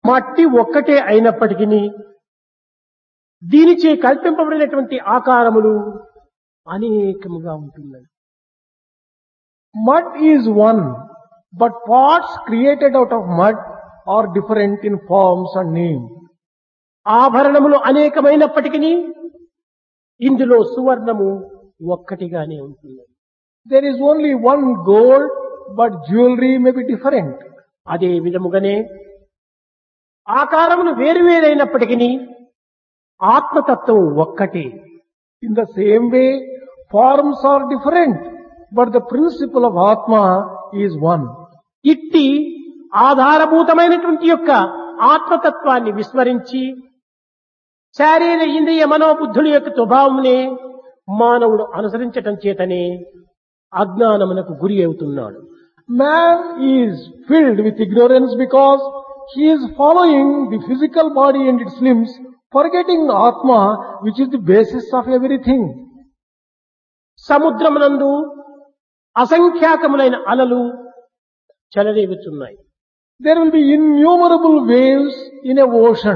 మట్టి ఒక్కటే అయినప్పటికీ దీనిచే కల్పింపబడినటువంటి ఆకారములు అనేకముగా ఉంటున్నాయి Mud is one, but parts created out of mud are different in forms and name. ఆభరణములు అనేకమైనప్పటికీ ఇందులో సువర్ణము ఒక్కటిగానే ఉంటుంది There is only one gold, but jewelry may be different. అదే విధముగానే ఆకారములు వేరువేరైనప్పటికీ ఆత్మతత్వం ఒక్కటే In the same way, forms are different, but the principle of Atma is one. ఇట్టి ఆధారభూతమైనటువంటి యొక్క ఆత్మతత్వాన్ని విస్మరించి శారీర ఇంద్రియ మనోబుద్ధుల యొక్క స్వభావంనే మానవుడు అనుసరించటం చేతనే అజ్ఞానమునకు గురి అవుతున్నాడు Man is filled with ignorance because he is following the physical body and its limbs, forgetting Atma, which is the basis of everything. సముద్రమునందు అసంఖ్యాకములైన అలలు చెలరేగుతున్నాయి There will be innumerable waves in a ocean.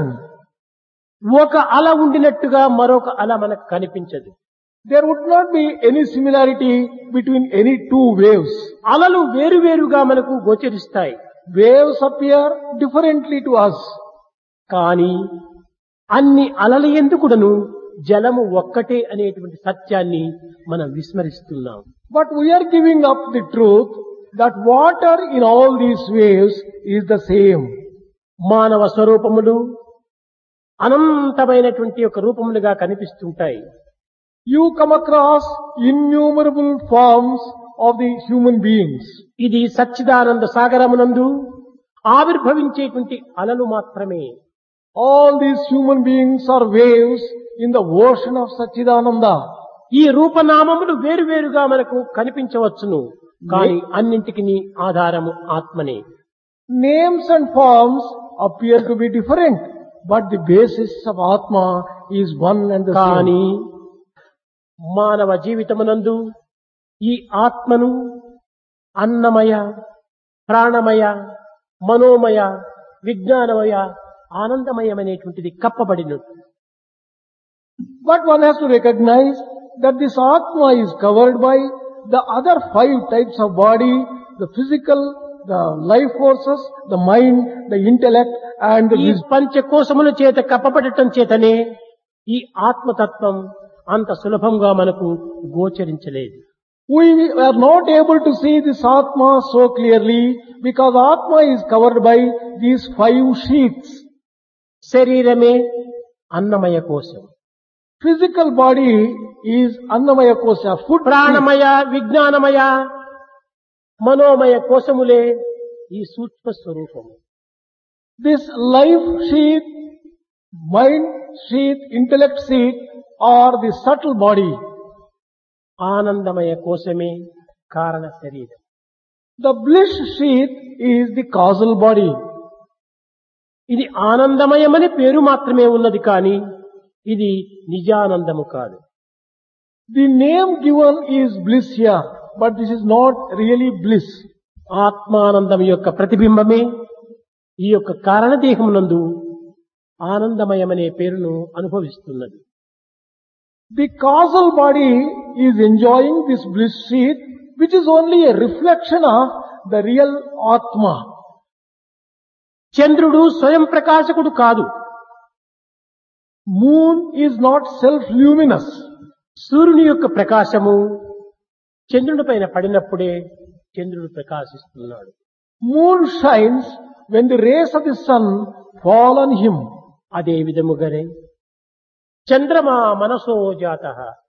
ఒక అల ఉండినట్టుగా మరొక అల మనకు కనిపించదు There would not be any similarity between any two waves. అలలు వేరువేరుగా మనకు గోచరిస్తాయి Waves appear differently to us. కానీ అన్ని అలల ఎందుకుడను జలము ఒక్కటే అనేటువంటి సత్యాన్ని మనం విస్మరిస్తున్నాం But we are giving up the truth that water in all these waves is the same. మానవ స్వరూపములు అనంతమైనటువంటి ఒక రూపములుగా కనిపిస్తుంటాయి You come across innumerable forms of the human beings. ఇది సచ్చిదానంద సాగరమునందు ఆవిర్భవించేటువంటి అలలు మాత్రమే All these human beings are waves in the ocean of Sachidananda. ఈ రూపనామములు వేరువేరుగా మనకు కనిపించవచ్చును కానీ అన్నింటికి ఆధారము ఆత్మనే Names and forms appear to be different, but the basis of Atma is one and the కానీ same. మానవ జీవితమునందు ఈ ఆత్మను అన్నమయ ప్రాణమయ మనోమయ విజ్ఞానమయ ఆనందమయమైనటువంటిది కప్పబడినట్టు But one has to recognize that this Atma is covered by the other five types of body, the physical, the life forces, the mind, the intellect and the ఈ wisdom. పంచకోశముల చేత కప్పబడటం చేతనే ఈ ఆత్మతత్వం అంత సులభంగా మనకు గోచరించలేదు We are not able to see this Atma so clearly because Atma is covered by these five sheaths. శరీరమే అన్నమయ కోశం Physical body is Annamaya Kosha, food sheath. ప్రాణమయ విజ్ఞానమయ మనోమయ కోశములే ఈ సూక్ష్మ స్వరూపము This life sheath, mind sheath, intellect sheath are the subtle body. ఆనందమయ కోశమే కారణ శరీరం The bliss sheath is the causal body. ఇది ఆనందమయమని పేరు మాత్రమే ఉన్నది కానీ ఇది నిజానందము కాదు The name given is bliss here, but this is not really bliss. ఆత్మానందం యొక్క ప్రతిబింబమే ఈ యొక్క కారణదేహమునందు ఆనందమయమనే పేరును అనుభవిస్తున్నది The causal body is enjoying this bliss sheath, which is only a reflection of the real Atma. చంద్రుడు స్వయం ప్రకాశకుడు కాదు Moon is not self-luminous. సూర్యుని యొక్క ప్రకాశము చంద్రుని పైన పడినప్పుడే చంద్రుడు ప్రకాశిస్తున్నాడు Moon shines when the rays of the sun fall on him. అదే విధముగానే చంద్రమా మనసో జాత